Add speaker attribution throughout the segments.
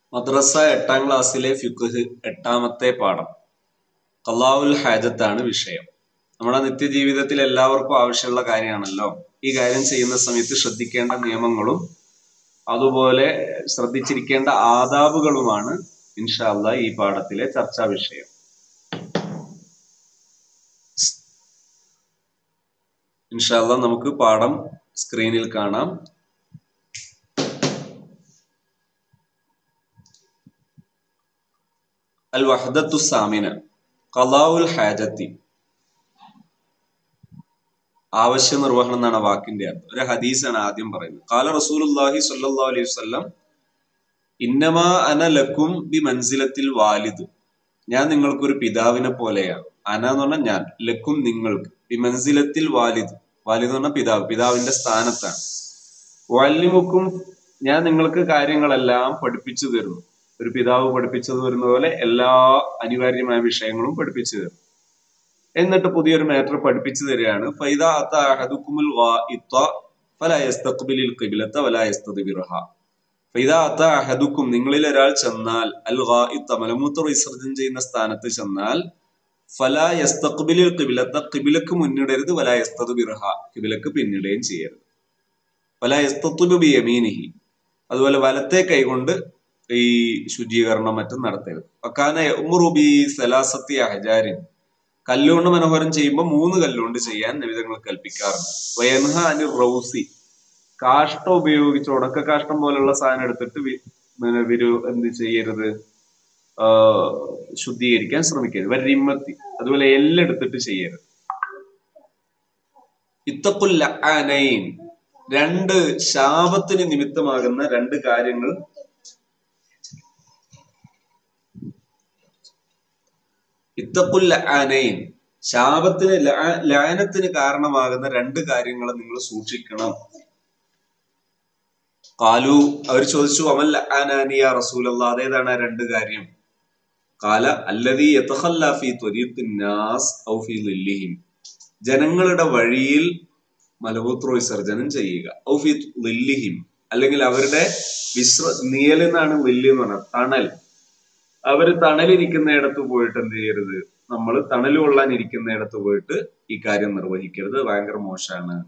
Speaker 1: മദ്രസ എട്ടാം ക്ലാസ്സിലെ ഫിഖ് എട്ടാമത്തെ പാഠം ഖലാവുൽ ഹാജത്താണ് വിഷയം നമ്മുടെ നിത്യജീവിതത്തിൽ എല്ലാവർക്കും ആവശ്യമുള്ള കാര്യമാണല്ലോ ഈ കാര്യം ചെയ്യുന്ന സമയത്ത് ശ്രദ്ധിക്കേണ്ട നിയമങ്ങളും അതുപോലെ ശ്രദ്ധിച്ചിരിക്കേണ്ട ആദാബുകളുമാണ് ഇൻഷാല്ല ഈ പാഠത്തിലെ ചർച്ചാ വിഷയം ഇൻഷാല്ല നമുക്ക് പാഠം സ്ക്രീനിൽ കാണാം അൽ വഹദത്തു സാമിന ഖലാവുൽ ഹാജത്തി ആവശ്യ നിർവഹണം എന്നാണ് വാക്കിന്റെ അർത്ഥം ഒരു ഹദീസാണ് ആദ്യം പറയുന്നത് കാല റസൂലുല്ലാഹി സ്വല്ലല്ലാഹു അലൈഹി വസല്ലം ഇന്നമാ അന ലക്കും ബി മൻസിലത്തിൽ വാലിദ് ഞാൻ നിങ്ങൾക്കൊരു പിതാവിനെ പോലെയാണ് അന എന്ന് പറഞ്ഞാൽ ഞാൻ ലക്കും നിങ്ങൾക്ക് ബി മൻസിലത്തിൽ വാലിദ് വാലിദ് എന്ന് പറഞ്ഞാൽ പിതാവ് പിതാവിന്റെ സ്ഥാനത്താണ് വല്യമുക്കും ഞാൻ നിങ്ങൾക്ക് കാര്യങ്ങളെല്ലാം പഠിപ്പിച്ചു തരുന്നു ഒരു പിതാവ് പഠിപ്പിച്ചത് വരുന്ന പോലെ എല്ലാ അനിവാര്യമായ വിഷയങ്ങളും പഠിപ്പിച്ചു തരും എന്നിട്ട് പുതിയൊരു മാറ്റർ പഠിപ്പിച്ചു തരികയാണ് ഫൈദ അത്ത അഹദുക്കുമുൽ വാഇത്ത ഫലാ യസ്തഖ്ബിലിൽ ഖിബ്ലത വലാ യസ്തദ്ബിറഹ ഫൈദ അത്ത അഹദുക്കും നിങ്ങളിൽ ഒരാൾ ചെന്നാൽ അൽ ഗായിത്ത മലമൂത്ര വിസർജനം ചെയ്യുന്ന സ്ഥാനത്ത് ചെന്നാൽ ഫലാ യസ്തഖ്ബിലിൽ ഖിബ്ലത ഖിബ്ലക്ക് മുന്നിടരുത് വലാ യസ്തദ്ബിറഹ ഖിബ്ലക്ക് പിന്നിടുകയും ചെയ്യരുത് വലാ യസ്തത്ബു ബി യമീനിഹി അതുപോലെ വലത്തെ കൈകൊണ്ട് ഈ ശുചീകരണം മറ്റും നടത്തരുത് അക്കാന ഉമുറുബി സലാസത്തി അഹജാരിൻ കല്ലുകൊണ്ട് മനോഹരം ചെയ്യുമ്പോൾ മൂന്ന് കല്ലുകൊണ്ട് ചെയ്യാൻ നിമിതങ്ങൾ കൽപ്പിക്കാറുണ്ട് വയൻഹ അനി റൗസി കാഷ്ടം ഉപയോഗിച്ച് ഉണക്ക കാഷ്ടം പോലുള്ള സാധനം എടുത്തിട്ട് വി- പിന്നെ വിരു എന്ത് ചെയ്യരുത് ആ, ശുദ്ധീകരിക്കാൻ ശ്രമിക്കരുത് വരിമ്മത്തി അതുപോലെ എല്ലെടുത്തിട്ട് ചെയ്യരുത് ഇത്തക്കുല്ല ആനൈൻ രണ്ട് ശാപത്തിന് നിമിത്തമാകുന്ന രണ്ട് കാര്യങ്ങൾ ഇത്തക്കുല്ല ആനൈൻ ശാപത്തിന് ലാ- ലാനത്തിന് കാരണമാകുന്ന രണ്ട് കാര്യങ്ങൾ നിങ്ങൾ സൂക്ഷിക്കണം കാലു അവർ ചോദിച്ചു അമൽ ആനാനിയ റസൂലല്ല അതേതാണ് ആ രണ്ട് കാര്യം കാല അല്ലതീ യതഖല്ല ഫീ ത്വരീഖിൻ നാസ് ഔ ഫീ ളില്ലിഹിം ജനങ്ങളുടെ വഴിയിൽ മലമൂത്ര വിസർജനം ചെയ്യുക ഔ ഫീ ളില്ലിഹിം അല്ലെങ്കിൽ അവരുടെ വിശ്ര നിയലെന്നാണ് വലിയ എന്ന് പറഞ്ഞത് തണൽ അവര് തണലിരിക്കുന്നിടത്ത് പോയിട്ട് എന്ത് ചെയ്യരുത് നമ്മൾ തണൽ കൊള്ളാൻ ഇരിക്കുന്നിടത്ത് പോയിട്ട് ഈ കാര്യം നിർവഹിക്കരുത് ഭയങ്കര മോശമാണ്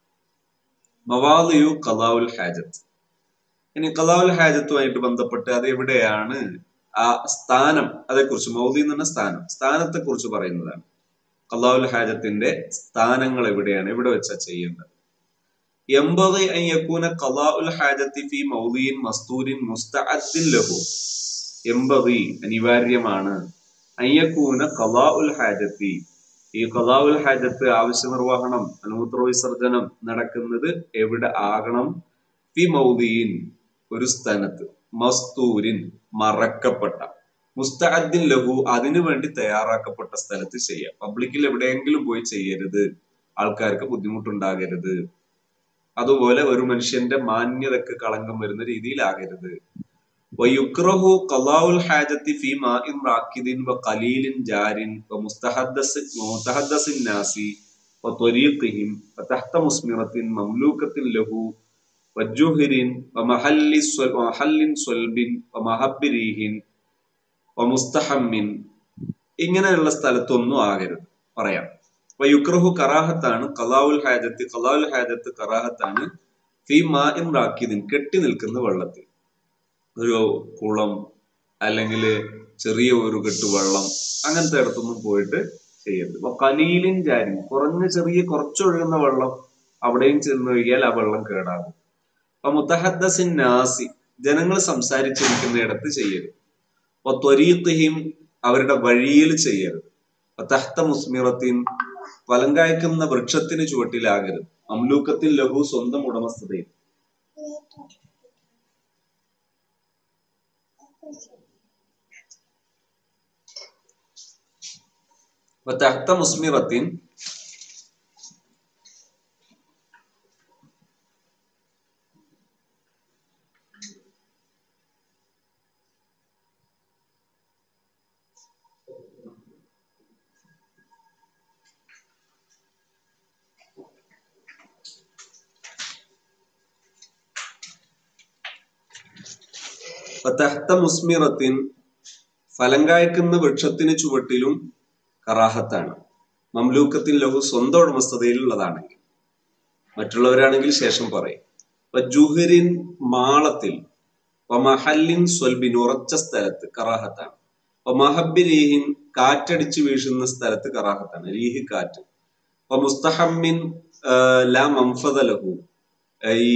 Speaker 1: മവാദിയു കലാവുൽ ഹാജത്ത് ഇനി കലാവുൽ ഹാജത്തുമായിട്ട് ബന്ധപ്പെട്ട് അത് എവിടെയാണ് ആ സ്ഥാനം അതേക്കുറിച്ച് മൗദി എന്ന് പറഞ്ഞ സ്ഥാനം സ്ഥാനത്തെ കുറിച്ച് പറയുന്നതാണ് കലാവുൽ ഹാജത്തിന്റെ സ്ഥാനങ്ങൾ എവിടെയാണ് എവിടെ വെച്ചാ ചെയ്യേണ്ടത് ينبغي أن يكون قضاء الحاجة في موضع مستور مستعد له എമ്പതി അനിവാര്യമാണ് അയ്യക്കൂന കലാഉൽ ഹാജത്തി ഈ കലാഉൽ ഹാജത്ത് ആവശ്യ നിർവഹണം അനുമൂത്ര വിസർജനം നടക്കുന്നത് എവിടെ ആകണം ഫി മൗദീൻ ഒരു സ്ഥലത്ത് മസ്തൂരിൻ മറക്കപ്പെട്ട മുസ്തഅദ്ദിൻ ലഹു അതിനു വേണ്ടി തയ്യാറാക്കപ്പെട്ട സ്ഥലത്ത് ചെയ്യാം പബ്ലിക്കിൽ എവിടെയെങ്കിലും പോയി ചെയ്യരുത് ആൾക്കാർക്ക് ബുദ്ധിമുട്ടുണ്ടാകരുത് അതുപോലെ ഒരു മനുഷ്യന്റെ മാന്യതക്ക് കളങ്കം വരുന്ന രീതിയിലാകരുത് ويكره قضاء الحاجة في ماء راكد وقليل جار ومستحدث ومتحدث الناس وطريقهم وتحت مسمرة مملوكة له وجهر ومحل صل- ومحل صلب ومهب ريح ومستحم ഇങ്ങനെയുള്ള സ്ഥലത്തൊന്നും ആകരുത് പറയാം വയുക്രഹു കറാഹത്താണ് കലാവുൽ ഹാജത്ത് കലാവുൽ ഹാജത്ത് കറാഹത്താണ് ഫി മാ ഇൻ റാക്കിദിൻ കെട്ടി നിൽക്കുന്ന വെള്ളത്തിൽ ഒരു കുളം അല്ലെങ്കിൽ ചെറിയ ഒരു കെട്ട് വെള്ളം അങ്ങനത്തെ ഇടത്തൊന്നും പോയിട്ട് ചെയ്യരുത് അപ്പൊ കലീലിൻ ജാരി കുറഞ്ഞ ചെറിയ കുറച്ചൊഴുകുന്ന വെള്ളം അവിടെയും ചെന്ന് ഒഴുകിയാൽ ആ വെള്ളം കേടാകും അപ്പൊ മുത്തഹദ്ദസിൻ നാസി ജനങ്ങൾ സംസാരിച്ചിരിക്കുന്ന ഇടത്ത് ചെയ്യരുത് അപ്പൊ ത്വരീഖിഹിം അവരുടെ വഴിയിൽ ചെയ്യരുത് അപ്പൊ തഹ്ത മുസ്മിറത്തിൻ ഫലം കായ്ക്കുന്ന വൃക്ഷത്തിന് ചുവട്ടിലാകരുത് അംലൂക്കത്തിൽ ലഘു സ്വന്തം ഉടമസ്ഥതയിൽ وتحت مثمرة തഹ്ത മുസ്മിറത്തിൻ ഫലം കായ്ക്കുന്ന വൃക്ഷത്തിന് ചുവട്ടിലും കറാഹത്താണ് മംലൂക്കത്തിൽ ലഹു സ്വന്തം ഉടമസ്ഥതയിലുള്ളതാണെങ്കിൽ മറ്റുള്ളവരാണെങ്കിൽ ശേഷം പറയും അപ്പൊ ജുഹരിൻ മാളത്തിൽ മഹല്ലിൻ സ്വൽബിൻ ഉറച്ച സ്ഥലത്ത് കറാഹത്താണ് അപ്പൊ മഹബി രീഹിൻ കാറ്റടിച്ച് വീശുന്ന സ്ഥലത്ത് കറാഹത്താണ് രീഹി കാറ്റ് അപ്പൊ മുസ്തഹമ്മിൻ ലാ മംഫദ ലഹു ഈ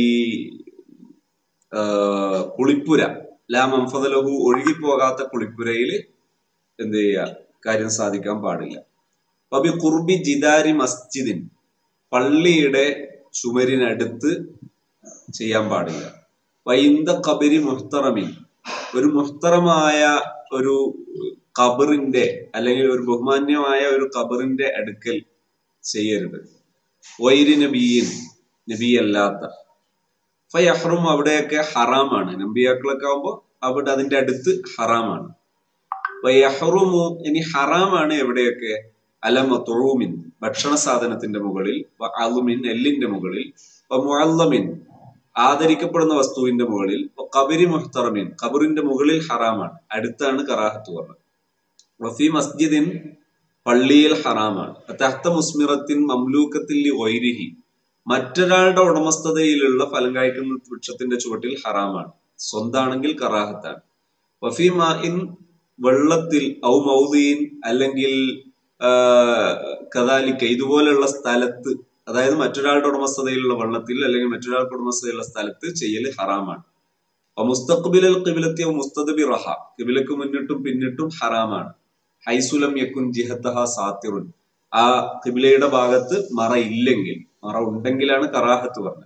Speaker 1: കുളിപ്പുര ലാ മംഫദ ലഹു ഒഴുകിപ്പോകാത്ത കുളിപ്പുരയിൽ എന്ത് ചെയ്യുക കാര്യം സാധിക്കാൻ പാടില്ല അപ്പൊ കുർബി ജിദാരി മസ്ജിദിൻ പള്ളിയുടെ ചുമരിനടുത്ത് ചെയ്യാൻ പാടില്ല വൈന്ദ കബരി മുഹ്തറമിൻ ഒരു മുഹ്തറമായ ഒരു കബറിന്റെ അല്ലെങ്കിൽ ഒരു ബഹുമാന്യമായ ഒരു കബറിന്റെ അടുക്കൽ ചെയ്യരുത് വൈരി നബിയിൻ നബി അല്ലാത്ത ഫയഹ്റും അവിടെയൊക്കെ ഹറാമാണ് നമ്പിയാക്കളൊക്കെ ആവുമ്പോൾ അവിടെ അതിന്റെ അടുത്ത് ഹറാമാണ് വയഹ്റുമു ഇനി ഹറാമാണ് എവിടെയൊക്കെ അലമ തൊഴൂമിൻ ഭക്ഷണ സാധനത്തിന്റെ മുകളിൽ അലുമിൻ എല്ലിന്റെ മുകളിൽ മുഅല്ലമിൻ ആദരിക്കപ്പെടുന്ന വസ്തുവിന്റെ മുകളിൽ കബരി മുഹ്തറമിൻ കബറിന്റെ മുകളിൽ ഹറാമാണ് അടുത്താണ് കറാഹത്ത് പറഞ്ഞത് വഫി മസ്ജിദിൻ പള്ളിയിൽ ഹറാമാണ് തഹത്ത മുസ്മിറത്തിൻ മംലൂക്കത്തിൽ ഒൈരിഹി മറ്റൊരാളുടെ ഉടമസ്ഥതയിലുള്ള ഫലം കായ്ക്കുന്ന വൃക്ഷത്തിന്റെ ചുവട്ടിൽ ഹറാമാണ് സ്വന്താണെങ്കിൽ കറാഹത്താണ് വഫി മാഇൻ വെള്ളത്തിൽ ഔ മൗദീൻ അല്ലെങ്കിൽ കദാലിക്ക ഇതുപോലെയുള്ള സ്ഥലത്ത് അതായത് മറ്റൊരാളുടെ ഉടമസ്ഥതയിലുള്ള വെള്ളത്തിൽ അല്ലെങ്കിൽ മറ്റൊരാളുടെ ഉടമസ്ഥതയിലുള്ള സ്ഥലത്ത് ചെയ്യൽ ഹറാമാണ് അപ്പൊ മുസ്തഖ്ബിലൽ കിബിലത്തി മുസ്തദബി റഹ കിബിലക്ക് മുന്നിട്ടും പിന്നിട്ടും ഹറാമാണ് ഹൈസുലം യക്കുൻ ജിഹത്തഹ സാത്തിറുൻ ആ കിബിലയുടെ ഭാഗത്ത് മറ ഇല്ലെങ്കിൽ മറ ഉണ്ടെങ്കിലാണ് കറാഹത്ത് പറഞ്ഞത്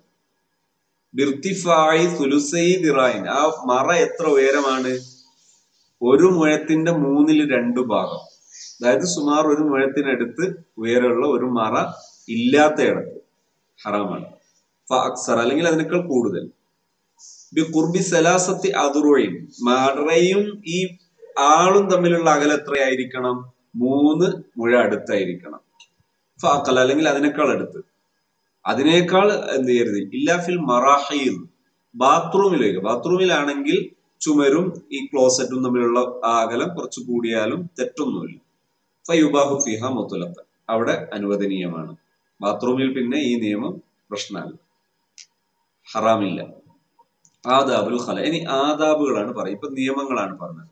Speaker 1: ബിർത്തിഫായി സുലുസൈ ദിറായിൻ ആ മറ എത്ര ഉയരമാണ് ഒരു മുഴത്തിന്റെ മൂന്നിൽ രണ്ടു ഭാഗം അതായത് സുമാർ ഒരു മുഴത്തിനടുത്ത് ഉയരമുള്ള ഒരു മറ ഇല്ലാത്ത ഇടത്ത് ഹറാമാണ് അക്സർ അല്ലെങ്കിൽ അതിനേക്കാൾ കൂടുതൽ ബി കുർബി സലാസത്തി അതുറോയും മറയും ഈ ആളും തമ്മിലുള്ള അകലം എത്രയായിരിക്കണം മൂന്ന് മുഴ അടുത്തായിരിക്കണം ഫാക്കൽ അല്ലെങ്കിൽ അതിനേക്കാൾ അടുത്ത് അതിനേക്കാൾ എന്ത് ചെയ്യരുത് ഇല്ലാഫിൽ മറാഹയിൽ ബാത്റൂമിലേക്ക് ബാത്റൂമിലാണെങ്കിൽ ചുമരും ഈ ക്ലോസറ്റും തമ്മിലുള്ള ആ അകലം കുറച്ച് കൂടിയാലും തെറ്റൊന്നുമില്ല ഫയുബാഹു ഫിഹ മുത്തുലത്ത് അവിടെ അനുവദനീയമാണ് ബാത്റൂമിൽ പിന്നെ ഈ നിയമം പ്രശ്നമല്ല ഹറാമില്ല ആദാബുൽ ഖല ഇനി ആദാബുകളാണ് പറയുക ഇപ്പൊ നിയമങ്ങളാണ് പറഞ്ഞത്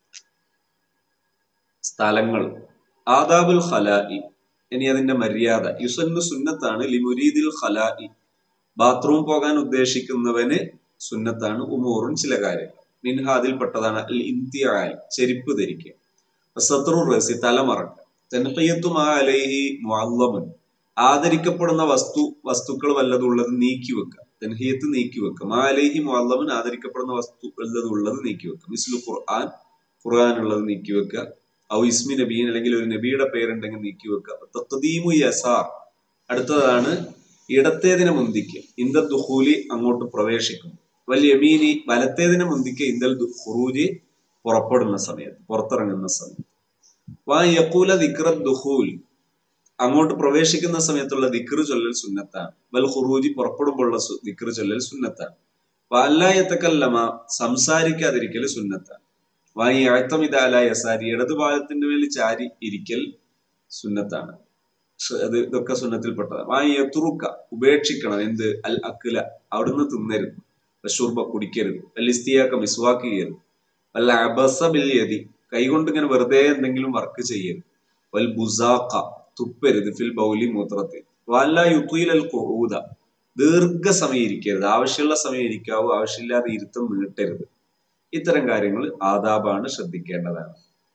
Speaker 1: സ്ഥലങ്ങൾ ആദാബുൽ ഖലാഇ ഇനി അതിന്റെ മര്യാദ യുസന്നു സുന്നത്താണ് ലിമുരീദിൽ ഖലാഇ ബാത്റൂം പോകാൻ ഉദ്ദേശിക്കുന്നവന് സുന്നത്താണ് ഉമൂറും ചില കാര്യങ്ങൾ മിൻഹാദിൽപ്പെട്ടതാണ് അൽ ഇന്ത്യാൽ ചെരുപ്പ് ധരിക്കുക സത്രു റസി തലമറക്ക തെൻഹയ്യത്തുമാ അലൈഹി മുഅല്ലമുൻ ആദരിക്കപ്പെടുന്ന വസ്തു വസ്തുക്കൾ വല്ലതുള്ളത് നീക്കി വെക്കുക തെൻഹിയത്ത് നീക്കി വെക്കുക മാ അലൈഹി മുഅല്ലമുൻ ആദരിക്കപ്പെടുന്ന വസ്തു വല്ലതുള്ളത് നീക്കി വെക്കുക മിസ്ലു ഖുർആൻ ഖുർആൻ ഉള്ളത് നീക്കി വെക്കുക ഔ ഇസ്മി നബീൻ അല്ലെങ്കിൽ ഒരു നബിയുടെ പേരുണ്ടെങ്കിൽ നീക്കി വെക്കുക തഖദീമു യസാർ അടുത്തതാണ് ഇടത്തേതിനെ മുന്തിക്കുക ഇന്ദ ദുഹൂലി അങ്ങോട്ട് പ്രവേശിക്കും വൽ യമീനി വലത്തേതിനെ മുന്തിക്കുക ഇന്ദൽ ഖുറൂജി പുറപ്പെടുന്ന സമയത്ത് പുറത്തിറങ്ങുന്ന സമയത്ത് വാ യക്കൂല ദിക്ര ദുഹൂൽ അങ്ങോട്ട് പ്രവേശിക്കുന്ന സമയത്തുള്ള ദിക്റ് ചൊല്ലൽ സുന്നത്താണ് വൽ ഖുറൂജി പുറപ്പെടുമ്പോഴുള്ള ദിക്റ് ചൊല്ലൽ സുന്നത്താണ് വല്ലായത്തക്കല്ലമ സംസാരിക്കാതിരിക്കൽ സുന്നത്താണ് വായി അഴത്തമിതാല യസാരി ഇടതുഭാഗത്തിന്റെ മേൽ ചാരി ഇരിക്കൽ സുന്നത്താണ് അത് ഇതൊക്കെ സുന്നത്തിൽപ്പെട്ടതാണ് വായി എത്തുറുക്ക ഉപേക്ഷിക്കണം എന്ത് അൽ അക്കില അവിടുന്ന് തിന്നരുത് ബഷൂർബ കുടിക്കരുത് വല്ലിസ്തിയാക്ക മിസ്വാക്ക് ചെയ്യരുത് വല്ല അബസ ബില്യതി കൈകൊണ്ട് ഇങ്ങനെ വെറുതെ എന്തെങ്കിലും വർക്ക് ചെയ്യരുത് വൽ ബുസാക്ക തുപ്പരുത് ഫിൽ ബൗലി മൂത്രത്തിൽ വല്ല യുത്തുയിൽ അൽ കുറൂത ദീർഘസമയം ഇരിക്കരുത് ആവശ്യമുള്ള സമയം ഇരിക്കാവൂ ആവശ്യമില്ലാതെ ഇരുത്തം നീട്ടരുത് ഇത്തരം കാര്യങ്ങൾ ആദാബാണ് ശ്രദ്ധിക്കേണ്ടതാണ്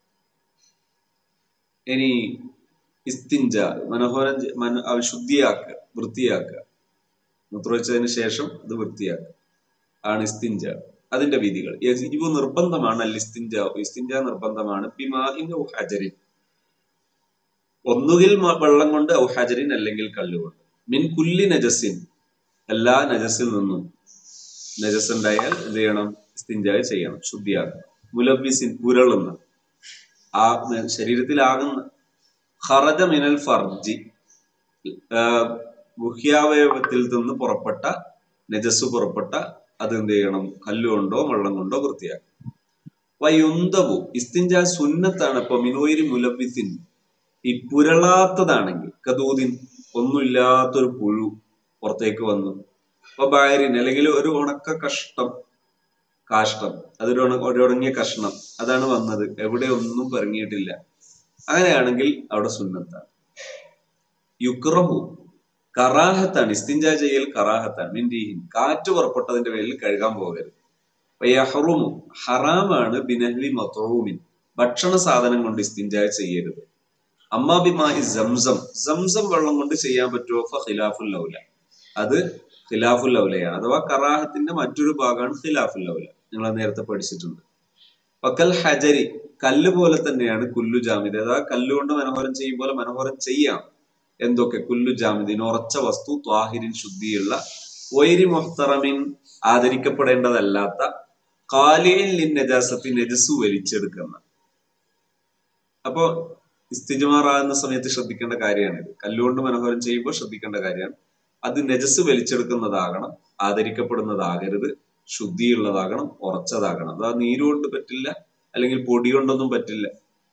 Speaker 1: ഇനി ഇസ്തിഞ്ച മനോഹര മന ശുദ്ധിയാക്കുക വൃത്തിയാക്കുക മൂത്രവെച്ചതിന് ശേഷം അത് വൃത്തിയാക്കുക ആണ് ഇസ്തിഞ്ച അതിന്റെ വിധികൾ ഇവ നിർബന്ധമാണ് അൽ ഇസ്തിഞ്ച ഇസ്തിഞ്ച നിർബന്ധമാണ് ബിമാഇൻ ഔ ഹജരിൻ ഒന്നുകിൽ വെള്ളം കൊണ്ട് ഔ ഹജരിൻ അല്ലെങ്കിൽ കല്ലുകൊണ്ട് മിൻ കുല്ലി നജസിൻ എല്ലാ നജസിൽ നിന്നും നജസ് ഉണ്ടായാൽ എന്ത് ചെയ്യണം ഇസ്തിഞ്ചായ ചെയ്യണം ശുദ്ധിയാക്കണം മുലബിസിൻ പുരളുന്ന ആ ശരീരത്തിലാകുന്ന ഖറജ മിനൽ ഫർജി ഗുഹ്യാവയവത്തിൽ നിന്ന് പുറപ്പെട്ട നജസ് പുറപ്പെട്ട അത് എന്ത് ചെയ്യണം കല്ലുകൊണ്ടോ വെള്ളം കൊണ്ടോ വൃത്തിയാക്കണം വയുന്തവു ഇസ്തിഞ്ച സുന്നത്താണ് ഇപ്പൊ മിനോയിരി മുലബിത്തിൻ ഈ പുരളാത്തതാണെങ്കിൽ കദൂദിൻ ഒന്നുമില്ലാത്തൊരു പുഴു പുറത്തേക്ക് വന്നു അപ്പൊ ബായരിൻ അല്ലെങ്കിൽ ഒരു ഉണക്ക കഷ്ടം കാഷ്ടം അതൊരു ഉണ- ഒരു ഉണങ്ങിയ കഷ്ണം അതാണ് വന്നത് എവിടെ ഒന്നും പെറങ്ങിയിട്ടില്ല അങ്ങനെയാണെങ്കിൽ അവിടെ സുന്നത്താണ് യുക്രഹു കറാഹത്താണ് ഇസ്തിഞ്ച ചെയ്യൽ കറാഹത്താണ് മിൻഡീഹിൻ കാറ്റ് പുറപ്പെട്ടതിന്റെ പേരിൽ കഴുകാൻ പോകരുത് യഹ്റുമു ഹറാമാണ് ബിനഹ്ലി മത്തോമിൻ ഭക്ഷണ സാധനം കൊണ്ട് ഇസ്തിഞ്ച ചെയ്യരുത് അമ്മാബിമായി സംസം സംസം വെള്ളം കൊണ്ട് ചെയ്യാൻ പറ്റുമോ ഫ ഖിലാഫുൽ ലൗല അത് ഖിലാഫുൽ ലൗലയാണ് അഥവാ കറാഹത്തിന്റെ മറ്റൊരു ഭാഗമാണ് ഖിലാഫുൽ ലൗല നിങ്ങൾ നേരത്തെ പഠിച്ചിട്ടുണ്ട് പക്കൽ ഹജരി കല്ല് പോലെ തന്നെയാണ് കുല്ലു ജാമിദ് അഥവാ കല്ലുകൊണ്ട് മനോഹരം ചെയ്യും പോലെ മനോഹരം ചെയ്യാം എന്തൊക്കെ കുല്ലു ജാമിദിൻ ഉറച്ച വസ്തു ത്വാഹിരിൻ ശുദ്ധിയുള്ള വൈരി മുഹ്തറമിൻ ആദരിക്കപ്പെടേണ്ടതല്ലാത്ത കാലിയിൽ നിൻ നജാസത്തി നജസ് വലിച്ചെടുക്കുന്ന അപ്പോ ഇസ്തിജുമാറാകുന്ന സമയത്ത് ശ്രദ്ധിക്കേണ്ട കാര്യമാണിത് കല്ലുകൊണ്ട് മനോഹരം ചെയ്യുമ്പോൾ ശ്രദ്ധിക്കേണ്ട കാര്യമാണ് അത് നജസ് വലിച്ചെടുക്കുന്നതാകണം ആദരിക്കപ്പെടുന്നതാകരുത് ശുദ്ധിയുള്ളതാകണം ഉറച്ചതാകണം അതാ നീരുകൊണ്ട് പറ്റില്ല അല്ലെങ്കിൽ പൊടി കൊണ്ടൊന്നും പറ്റില്ല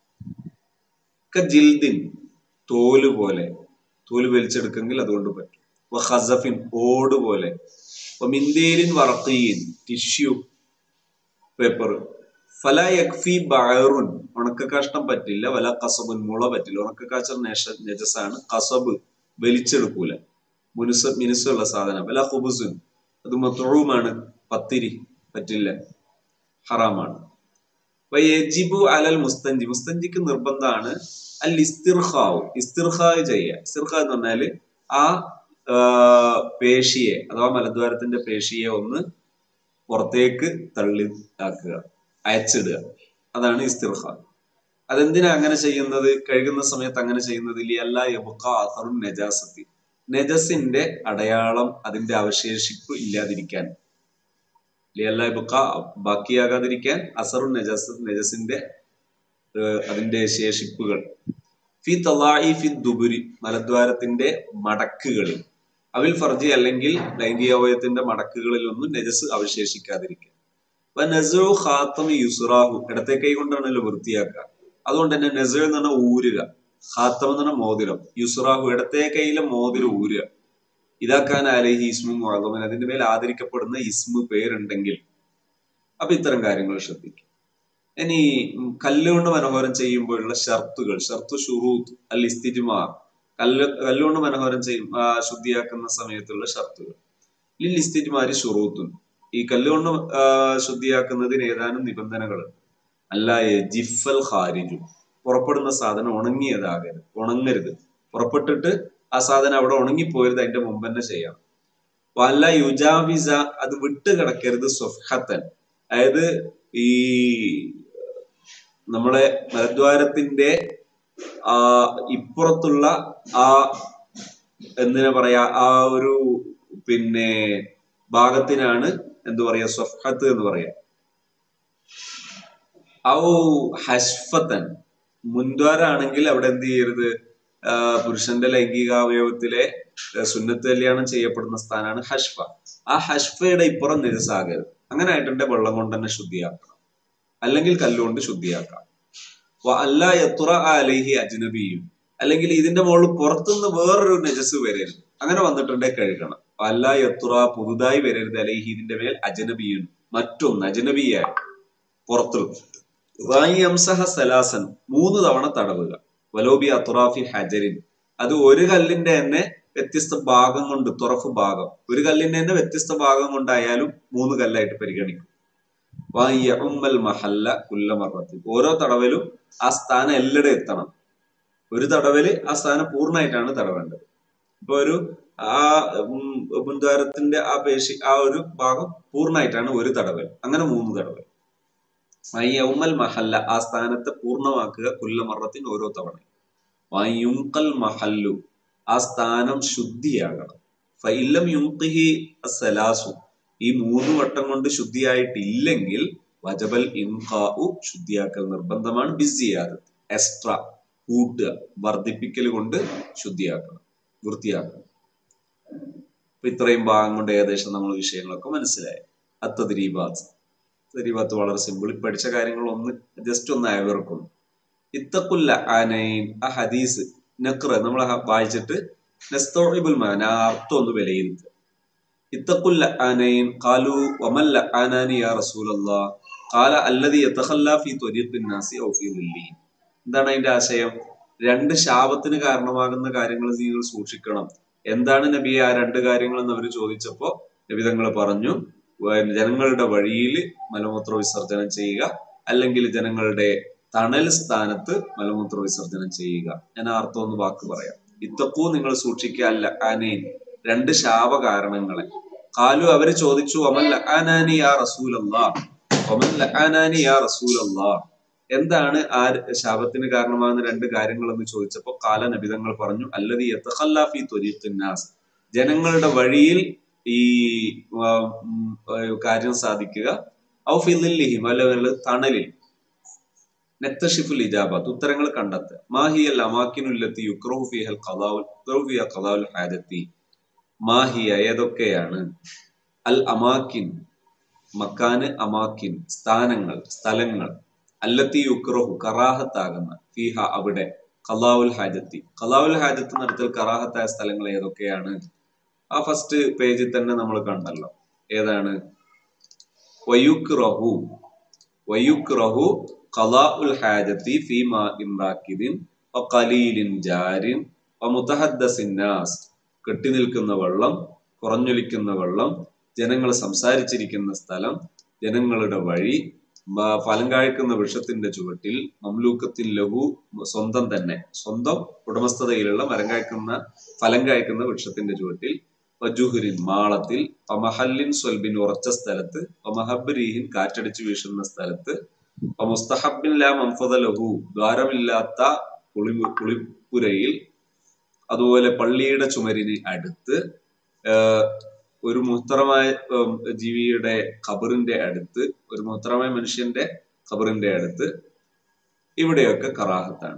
Speaker 1: ക ജിൽദിൻ തോല് പോലെ തോല് വലിച്ചെടുക്കെങ്കിൽ അതുകൊണ്ട് പറ്റും വ ഖസഫിൻ ഓട് പോലെ വ മിന്തേലിൻ വറക്കീൻ ടിഷ്യൂ പേപ്പർ ഫല യക്ഫി ബഅറുൻ ഉണക്കക്കാഷ്ടം പറ്റില്ല വല കസബുൻ മുള പറ്റില്ല ഉണക്കക്കാച്ചർ നേഷ നജസാണ് കസബ് വലിച്ചെടുക്കൂല മുനുസ മിനുസുള്ള സാധനം വല ഹുബുസുൻ അത് മത്തുഴുമാണ് പത്തിരി പറ്റില്ല ഹറാമാണ് വയജിബു അലൽ മുസ്തഞ്ചി മുസ്തഞ്ചിക്ക് നിർബന്ധമാണ് അൽ ഇസ്തിർഖാവ് ഇസ്തിർഖാവ് ചെയ്യുക ഇസ്തിർഖാ എന്ന് പറഞ്ഞാല് ആ ആ, പേശിയെ അഥവാ മലദ്വാരത്തിന്റെ പേശിയെ ഒന്ന് പുറത്തേക്ക് തള്ളി ആക്കുക അയച്ചിടുക അതാണ് ഇസ്തിർഖ അതെന്തിനാ അങ്ങനെ ചെയ്യുന്നത് കഴുകുന്ന സമയത്ത് അങ്ങനെ ചെയ്യുന്നത് ലിയല്ല യബുക്ക അസറുൻ നജാസത്തി നജസിന്റെ അടയാളം അതിന്റെ അവശേഷിപ്പ് ഇല്ലാതിരിക്കാൻ ലിയല്ല യബുക്ക ബാക്കിയാകാതിരിക്കാൻ അസറുൻ നജാസ് നജസിന്റെ ഏഹ്, അതിന്റെ ശേഷിപ്പുകൾ ഫി തലായി ഫി ദുബുരി മലദ്വാരത്തിന്റെ മടക്കുകളിൽ അവിൽ ഫർജി അല്ലെങ്കിൽ ലൈംഗികാവയത്തിന്റെ മടക്കുകളിൽ ഒന്നും നജസ് അവശേഷിക്കാതിരിക്കുക അപ്പൊ നസറു ഖാത്തം യുസുറാഹു ഇടത്തെ കൈ കൊണ്ടാണല്ലോ വൃത്തിയാക്കുക അതുകൊണ്ട് തന്നെ നസർ എന്ന് പറഞ്ഞാൽ ഊരുക ഖാത്തം എന്ന് പറഞ്ഞാൽ മോതിരം യുസുറാഹു ഇടത്തെ കൈയിലെ മോതിരം ഊരുക ഇതാക്കാൻ അലഹി ഇസ്മു മുഴകമൻ അതിന്റെ മേൽ ആദരിക്കപ്പെടുന്ന ഇസ്മു പേരുണ്ടെങ്കിൽ അപ്പൊ ഇത്തരം കാര്യങ്ങൾ ശ്രദ്ധിക്കും ഇനി ഉം, കല്ലുകൊണ്ട് മനോഹരം ചെയ്യുമ്പോഴുള്ള ഷർത്തുകൾ ഷർത്തു ഷുറൂത്ത് അൽ ഇസ്തിജ്മാർ കല്ല് കല്ലുകൊണ്ട് മനോഹരം ചെയ്യും ആ, ശുദ്ധിയാക്കുന്ന സമയത്തുള്ള ഷർത്തുകൾ ലിൽ ഇസ്തിജ്മാരി ഷുറൂത്തുൻ ഈ കല്ലുകൊണ്ട് ആ, ശുദ്ധിയാക്കുന്നതിന് ഏതാനും നിബന്ധനകളുണ്ട് അല്ല ജിഫൽ ഖാരിജു പുറപ്പെടുന്ന സാധനം ഉണങ്ങിയതാകരുത് ഉണങ്ങരുത് പുറപ്പെട്ടിട്ട് ആ സാധനം അവിടെ ഉണങ്ങിപ്പോരുത് അതിന്റെ മുമ്പ് തന്നെ ചെയ്യാം വല്ല യുജാവിസ അത് വിട്ട് കിടക്കരുത് സ്വഫത്തൻ അതായത് ഈ നമ്മളെ മലദ്വാരത്തിന്റെ ആ ഇപ്പുറത്തുള്ള ആ എന്തിനാ പറയാ ആ ഒരു പിന്നെ ഭാഗത്തിനാണ് എന്ത് പറയാ സ്വഫത്ത് എന്ന് പറയാ ഔ ഹഷ്ഫത്തൻ മുൻദ്വാരാണെങ്കിൽ അവിടെ എന്ത് ചെയ്യരുത് ആ, പുരുഷന്റെ ലൈംഗികാവയവത്തിലെ ആ, സുന്നത്ത് കല്യാണം ചെയ്യപ്പെടുന്ന സ്ഥാനമാണ് ഹഷ്ഫ ആ ഹഷ്ഫയുടെ ഇപ്പുറം നിരസാകരുത് അങ്ങനെ ആയിട്ടുണ്ടെ വെള്ളം കൊണ്ട് തന്നെ ശുദ്ധിയാക്കണം അല്ലെങ്കിൽ കല്ലുകൊണ്ട് ശുദ്ധിയാക്കാം വ അല്ല എത്ര അലൈഹി അജ്നബിയും അല്ലെങ്കിൽ ഇതിന്റെ മുകളിൽ പുറത്തുനിന്ന് വേറൊരു നജസ് വരരുത് അങ്ങനെ വന്നിട്ടുണ്ടെങ്കിൽ കഴുകണം വ അല്ല എത്ര പുതുതായി വരരുത് അലൈഹി ഇതിന്റെ മേൽ അജനബിയും മറ്റൊന്ന് അജനബിയായി പുറത്തു വായി അംസഹ സലാസൻ മൂന്ന് തവണ തടവുക വലോബി അത്തുറാഫി ഹജരിൻ അത് ഒരു കല്ലിന്റെ തന്നെ വ്യത്യസ്ത ഭാഗം കൊണ്ട് തുറഫ് ഭാഗം ഒരു കല്ലിന്റെ തന്നെ വ്യത്യസ്ത ഭാഗം കൊണ്ടായാലും മൂന്ന് കല്ലായിട്ട് പരിഗണിക്കും വായ ഉമ്മൽ മഹല്ല കുല്ലമറത്തിൽ ഓരോ തടവലും ആ സ്ഥാനം എല്ലടെ എത്തണം ഒരു തടവല് ആ സ്ഥാനം പൂർണ്ണമായിട്ടാണ് തടവേണ്ടത് ഇപ്പൊ ഒരു ആ ഉം, മുൻദ്വാരത്തിന്റെ ആ പേശി ആ ഒരു ഭാഗം പൂർണ്ണമായിട്ടാണ് ഒരു തടവൽ അങ്ങനെ മൂന്ന് തടവൽ യൗമൽ മഹല്ല ആ സ്ഥാനത്തെ പൂർണ്ണമാക്കുക കുല്ലമറത്തിന് ഓരോ തവണ വയുങ്കൽ മഹല്ലു ആ സ്ഥാനം ശുദ്ധിയാകണം ഫൈലം യുങ്കിഹി സലാസു ഈ മൂന്ന് വട്ടം കൊണ്ട് ശുദ്ധിയായിട്ടില്ലെങ്കിൽ വജബൽ ഇൻകാഉ ശുദ്ധിയാക്കൽ നിർബന്ധമാണ് ബിസിയാദ് എക്സ്ട്രാ കൂട്ടുക വർദ്ധിപ്പിക്കൽ കൊണ്ട് ശുദ്ധിയാക്കണം വൃത്തിയാക്കണം അപ്പൊ ഇത്രയും ഭാഗം കൊണ്ട് ഏകദേശം നമ്മൾ വിഷയങ്ങളൊക്കെ മനസ്സിലായി അത്തദ്രീബാത്ത് തെരീബാത്ത് വളരെ സിമ്പിൾ പഠിച്ച കാര്യങ്ങളൊന്ന് ജസ്റ്റ് ഒന്ന് അയവിറക്കും ഇത്തക്കുല്ല ആനൈൻ ആ ഹദീസ് നക്ര നമ്മൾ വായിച്ചിട്ട് നെസ്തോയിബുൽ മാന ആ അർത്ഥം ഒന്ന് വിലയിരുത്തുക ഇത്തക്കുല്ല ആനൈൻ കാലു വമല്ല ആനാനി യാ റസൂലല്ലാ കാല അല്ലതി യതഖല്ലാ ഫീ ത്വരീഖിൻ നാസി ഔ ഫീ ളില്ലി എന്താണ് അതിന്റെ ആശയം രണ്ട് ശാപത്തിന് കാരണമാകുന്ന കാര്യങ്ങൾ നിങ്ങൾ സൂക്ഷിക്കണം എന്താണ് നബി ആ രണ്ട് കാര്യങ്ങൾ എന്ന് അവർ ചോദിച്ചപ്പോ നബി തങ്ങൾ പറഞ്ഞു വ- ജനങ്ങളുടെ വഴിയിൽ മലമൂത്ര വിസർജനം ചെയ്യുക അല്ലെങ്കിൽ ജനങ്ങളുടെ തണൽ സ്ഥാനത്ത് മലമൂത്ര വിസർജനം ചെയ്യുക ഞാൻ ആ അർത്ഥം ഒന്ന് വാക്ക് പറയാം ഇത്തക്കൂ നിങ്ങൾ സൂക്ഷിക്കുക അല്ല ആനേൻ രണ്ട് ശാപ കാരണങ്ങളെ കാലു അവര് ചോദിച്ചു ഒമൻ ലആനാനി യാ റസൂലല്ലാ ഒമൻ ലആനാനി യാ റസൂലല്ലാ എന്താണ് ആ ശാപത്തിന് കാരണമാകുന്ന രണ്ട് കാര്യങ്ങൾ എന്ന് ചോദിച്ചപ്പോ കാല നബിതങ്ങൾ പറഞ്ഞു അല്ലതി യതഖല്ലാ ഫീ ത്വരീഖിൻ നാസ് ജനങ്ങളുടെ വഴിയിൽ ഈ ആ, ഉം, ആ, കാര്യം സാധിക്കുക ഔ ഫില്ലിഹിം അല്ലെങ്കിൽ തണലിൽ നെത്തഷിഫുൽ ഇജാബത്ത് ഉത്തരങ്ങൾ കണ്ടെത്തുക മാഹിയൽ അമാക്കിനുല്ലത്തി യുക്രഹു ഫിഹൽ ഖദാവുൽ യുക്രഹു ഫിഹ ഖദാവുൽ ഹാജത്തി മാഹിയ ഏതൊക്കെയാണ് അൽ അമാക്കിൻ മക്കാന് അമാക്കിൻ സ്ഥാനങ്ങൾ സ്ഥലങ്ങൾ അല്ലത്തി യുക്രഹു കറാഹത്താകുന്ന ഫിഹ അവിടെ ഖലാവുൽ ഹാജത്തി ഖലാവുൽ ഹാജത്ത് നടത്തൽ കറാഹത്തായ സ്ഥലങ്ങൾ ഏതൊക്കെയാണ് ആ ഫസ്റ്റ് പേജിൽ തന്നെ നമ്മൾ കണ്ടല്ലോ ഏതാണ് വയുക്റഹു വയുക്റഹു ഖലാഉൽ ഹാജത്തി ഫീ മാഇൻ റാക്കിദിൻ വഖലീലിൻ ജാരിൻ വമുതഹദ്ദസിൻ നാസ് കെട്ടി നിൽക്കുന്ന വെള്ളം കുറഞ്ഞൊലിക്കുന്ന വെള്ളം ജനങ്ങൾ സംസാരിച്ചിരിക്കുന്ന സ്ഥലം ജനങ്ങളുടെ വഴി മ- ഫലം കായ്ക്കുന്ന വൃക്ഷത്തിന്റെ ചുവട്ടിൽ മംലൂക്കത്തിൽ ലഘു സ്വന്തം തന്നെ സ്വന്തം ഉടമസ്ഥതയിലുള്ള മരം കായ്ക്കുന്ന ഫലം കായ്ക്കുന്ന വൃക്ഷത്തിന്റെ ചുവട്ടിൽ വജുഹുരിൻ മാളത്തിൽ പമഹല്ലിൻ സ്വൽബിൻ ഉറച്ച സ്ഥലത്ത് പമഹബ്രീഹിൻ കാറ്റടിച്ചു വീശുന്ന സ്ഥലത്ത് മുസ്തഹബിൻ ലാ മംഫദ ലഹു ദ്വാരമില്ലാത്ത കുളി കുളിപ്പുരയിൽ അതുപോലെ പള്ളിയുടെ ചുമരിന് അടുത്ത് ആഹ് ഒരു മുഹത്തറമായ ഉം, ജീവിയുടെ ഖബറിന്റെ അടുത്ത് ഒരു മുഹത്തറമായ മനുഷ്യന്റെ ഖബറിന്റെ അടുത്ത് ഇവിടെയൊക്കെ കറാഹത്താണ്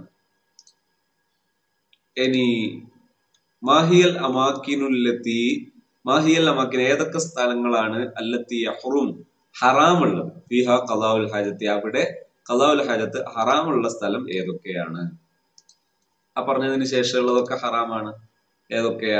Speaker 1: ഇനി മാഹിയൽ അമാക്കിനുല്ലത്തി മാഹിയൽ അമാക്കിൻ ഏതൊക്കെ സ്ഥലങ്ങളാണ് അല്ലത്തി അഹ്റും ഹറാമുള്ളത് ഫിഹ ഖലാഉൽ ഹാജത്തി അവിടെ ഖലാഉൽ ഹാജത്ത് ഹറാമുള്ള സ്ഥലം ഏതൊക്കെയാണ് ആ പറഞ്ഞതിന് ശേഷമുള്ളതൊക്കെ ഹറാമാണ് ഏതൊക്കെയാ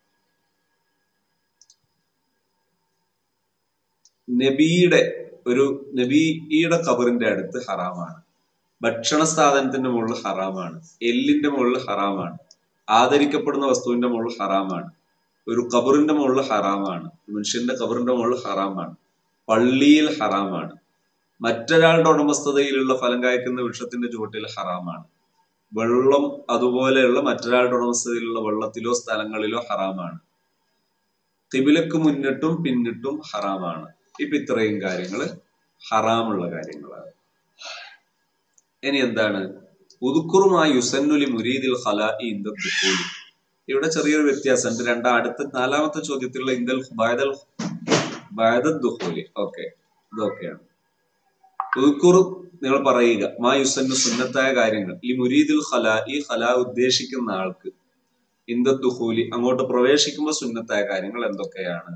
Speaker 1: നബിയുടെ ഒരു നബിയുടെ ഖബറിന്റെ അടുത്ത് ഹറാമാണ് ഭക്ഷണ സാധനത്തിന്റെ മുകളിൽ ഹറാമാണ് എല്ലിന്റെ മുകളിൽ ഹറാമാണ് ആദരിക്കപ്പെടുന്ന വസ്തുവിന്റെ മുകളിൽ ഹറാമാണ് ഒരു ഖബറിന്റെ മുകളിൽ ഹറാമാണ് മനുഷ്യന്റെ ഖബറിന്റെ മുകളിൽ ഹറാമാണ് പള്ളിയിൽ ഹറാമാണ് മറ്റൊരാളുടെ ഉടമസ്ഥതയിലുള്ള ഫലം കായ്ക്കുന്ന വൃക്ഷത്തിന്റെ ചുവട്ടിൽ ഹറാമാണ് വെള്ളം അതുപോലെയുള്ള മറ്റൊരാളുടെ ഉടമസ്ഥതയിലുള്ള വെള്ളത്തിലോ സ്ഥലങ്ങളിലോ ഹറാമാണ് തിബിലക്ക് മുന്നിട്ടും പിന്നിട്ടും ഹറാമാണ് ഇപ്പൊ ഇത്രയും കാര്യങ്ങള് ഹറാമുള്ള കാര്യങ്ങളാണ് ഇനി എന്താണ് ഉദുക്കുറുമായി യുസന്നുലി മുരീദിൽ ഖലാഇ ഇന്ദ ദുഖൂലി ഇവിടെ ചെറിയൊരു വ്യത്യാസമുണ്ട് രണ്ടാം അടുത്ത നാലാമത്തെ ചോദ്യത്തിലുള്ള ഇന്ദൽ ബയദൽ ബയദൽ ദുഖൂലി ഓക്കെ ഇതൊക്കെയാണ് ഉദുക്കുറു നിങ്ങൾ പറയുക മാ യുസന്നു സുന്നത്തായ കാര്യങ്ങൾ ഈ മുരീദിൽ ഖലാ ഈ ഖലാ ഉദ്ദേശിക്കുന്ന ആൾക്ക് ഇന്ദ ദുഖൂലി അങ്ങോട്ട് പ്രവേശിക്കുമ്പോൾ സുന്നത്തായ കാര്യങ്ങൾ എന്തൊക്കെയാണ്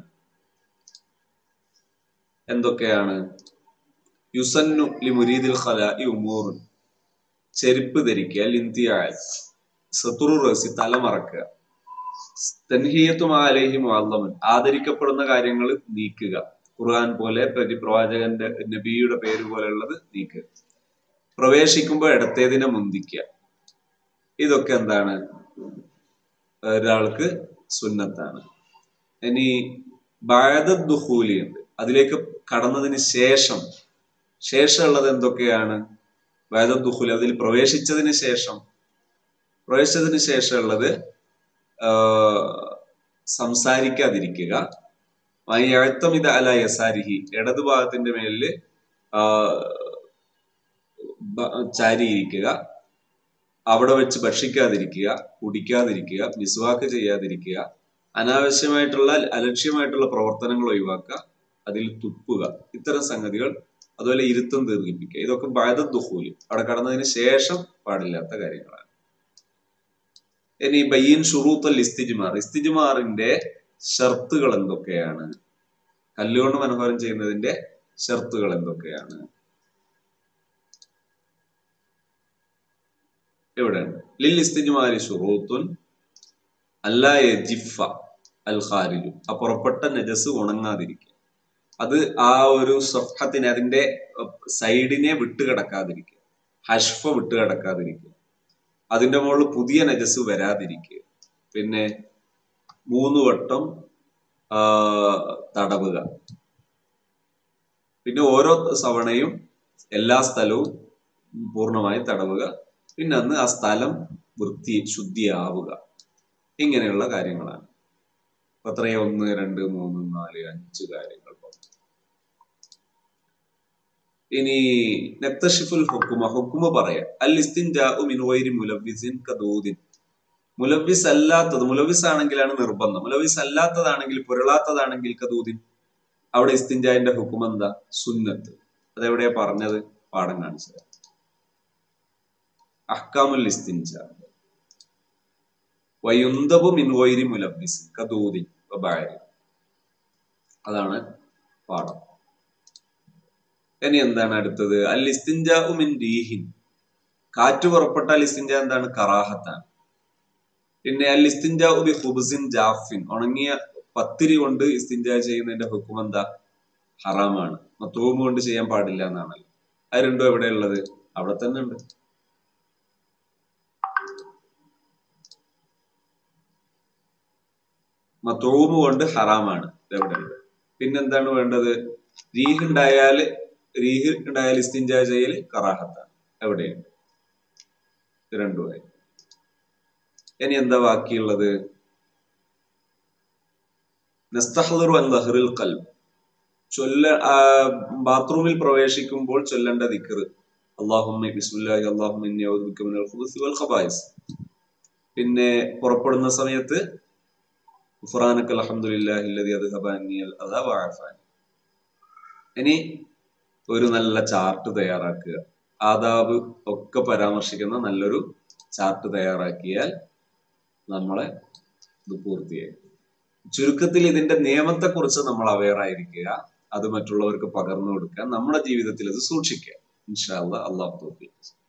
Speaker 1: എന്തൊക്കെയാണ് യുസന്നു ലി മുരീദിൽ ഖലാ ഈ ഉമൂറുൻ ചെരുപ്പ് ധരിക്കുക ലിന്തിയാൽ സത്തുറു റസി തല മറക്കുക തൻഹിയത്തും ആലേഹി മുഅല്ലമൻ ആദരിക്കപ്പെടുന്ന കാര്യങ്ങൾ നീക്കുക ഖുർആൻ പോലെ പ്രതി പ്രവാചകന്റെ നബിയുടെ പേര് പോലെയുള്ളത് നീക്കുക പ്രവേശിക്കുമ്പോൾ ഇടത്തേതിനെ മുന്തിക്കുക ഇതൊക്കെ എന്താണ് ഒരാൾക്ക് സുന്നത്താണ് ഇനി ബാദുഹൂലി ഉണ്ട് അതിലേക്ക് കടന്നതിന് ശേഷം ശേഷമുള്ളത് എന്തൊക്കെയാണ് ബാദുഹൂലി അതിൽ പ്രവേശിച്ചതിന് ശേഷം പ്രവേശിച്ചതിന് ശേഷമുള്ളത് സംസാരിക്കാതിരിക്കുക ഇത് അല യസാരിഹി ഇടതു ഭാഗത്തിന്റെ മേലില് ചാരിയിരിക്കുക അവിടെ വെച്ച് ഭക്ഷിക്കാതിരിക്കുക കുടിക്കാതിരിക്കുക മിസ്വാക്ക് ചെയ്യാതിരിക്കുക അനാവശ്യമായിട്ടുള്ള അലക്ഷ്യമായിട്ടുള്ള പ്രവർത്തനങ്ങൾ ഒഴിവാക്കുക അതിൽ തുപ്പുക ഇത്തരം സംഗതികൾ അതുപോലെ ഇരുത്തം ദീർഘിപ്പിക്കുക ഇതൊക്കെ ബാധദുഹൂലി അവിടെ കടന്നതിന് ശേഷം പാടില്ലാത്ത കാര്യങ്ങളാണ് ഇനി ബയ്യൻ ഷുറൂത്തൽ ഇസ്തിജ്മാർ ഇസ്തിജ്മാറിന്റെ ഷർത്തുകൾ എന്തൊക്കെയാണ് കല്ലുകൊണ്ട് മനോഹരം ചെയ്യുന്നതിന്റെ ഷർത്തുകൾ എന്തൊക്കെയാണ് എവിടെയാണ് ലിൽ ഇസ്തിജ്മാരി ഷുറൂത്തുൻ അല്ലാ യജിഫ അൽ ഖാരിജു ആ പുറപ്പെട്ട നജസ് ഉണങ്ങാതിരിക്കുക അത് ആ ഒരു സ്വഫത്തിന് അതിന്റെ സൈഡിനെ വിട്ടുകിടക്കാതിരിക്കുക ഹഷ്ഫ വിട്ടുകിടക്കാതിരിക്കുക അതിന്റെ മുകളിൽ പുതിയ നജസ് വരാതിരിക്കുക പിന്നെ മൂന്ന് വട്ടം ആ, തടവുക പിന്നെ ഓരോ തവണയും എല്ലാ സ്ഥലവും പൂർണ്ണമായി തടവുക പിന്നെ അന്ന് ആ സ്ഥലം വൃത്തി ശുദ്ധിയാവുക ഇങ്ങനെയുള്ള കാര്യങ്ങളാണ് അപ്പൊ അത്രയും ഒന്ന് രണ്ട് മൂന്ന് നാല് അഞ്ച് കാര്യങ്ങൾ പറഞ്ഞു. ഇനി നക്തഷിഫുൽ ഹുക്കുമ ഹുക്കുമ പറയാം അൽ ഇസ്തിൻജാഉ മിൻ ഗൈരി മുലവ്വിസിൻ കദൂദിൻ മുലവ്വിസ് അല്ലാത്തത് മുലവ്വിസ് ആണെങ്കിലാണ് നിർബന്ധം മുലവ്വിസ് അല്ലാത്തതാണെങ്കിൽ പുരളാത്തതാണെങ്കിൽ കദൂദിൻ അവിടെ ഇസ്തിൻജാന്റെ ഹുക്കും എന്താ സുന്നത്ത് അതെവിടെയാ പറഞ്ഞത് പാഠം കാണിച്ചത് അഹ്കാമുൽ ഇസ്തിൻജ വയുന്തബു മിൻ ഗൈരി മുലവ്വിസിൻ കദൂദിൻ വബാരി അതാണ് പാഠം ഇനി എന്താണ് അടുത്തത് അൽ ഇസ്തിൻജാഉ മിൻ റീഹിൻ കാറ്റ് പുറപ്പെട്ടാൽ ഇസ്തിൻജ എന്താണ് കറാഹത്താണ് പിന്നെ അൽ ഇസ്തിൻജാഉ ബി ഖുബ്സിൻ ജാഫിൻ ഉണങ്ങിയ പത്തിരി കൊണ്ട് ഇസ്തിൻജ ചെയ്യുന്നതിന്റെ ഹുക്കും എന്താ ഹറാമാണ് മത്തൂമ് കൊണ്ട് ചെയ്യാൻ പാടില്ല എന്നാണല്ലോ അത് രണ്ടും എവിടെ ഉള്ളത് അവിടെ തന്നെ ഉണ്ട് മത്തൂമ് കൊണ്ട് ഹറാമാണ് ഇത് എവിടെ ഉണ്ട് പിന്നെന്താണ് വേണ്ടത് റീഹ് ഉണ്ടായാല് റീഹ് ഉണ്ടായാൽ ഇസ്തിൻജ ചെയ്യല് കറാഹത്താണ് എവിടെയുണ്ട് ഇത് രണ്ടുമായി ഇനി എന്താ ബാക്കിയുള്ളത് നസ്തഹ്ദറു അൻ ലഹ്റിൽ ഖൽബ് ചൊല്ല ആ, ബാത്റൂമിൽ പ്രവേശിക്കുമ്പോൾ ചൊല്ലേണ്ട ദിക്ർ അള്ളാഹുമ്മ ബിസ്മില്ലാഹി അള്ളാഹുമ്മ ഇന്നി അഊദു ബിക മിനൽ ഖുബുസി വൽ ഖബായിസ് പിന്നെ പുറപ്പെടുന്ന സമയത്ത് ഖുർആനക അൽഹംദുലില്ലാഹി അല്ലദി അദ്ഹബ അന്നി അൽ അദാ വഅഫാനി ഇനി ഒരു നല്ല ചാർട്ട് തയ്യാറാക്കുക ആദാബ് ഒക്കെ പരാമർശിക്കുന്ന നല്ലൊരു ചാർട്ട് തയ്യാറാക്കിയാൽ നമ്മളെ ഇത് പൂർത്തിയായി ചുരുക്കത്തിൽ ഇതിന്റെ നിയമത്തെക്കുറിച്ച് നമ്മൾ അവെയർ ആയിരിക്കുക അത് മറ്റുള്ളവർക്ക് പകർന്നു കൊടുക്കുക നമ്മുടെ ജീവിതത്തിൽ അത് സൂക്ഷിക്കുക ഇൻഷാ അല്ലാ അള്ളാഹു തൗഫീഖ്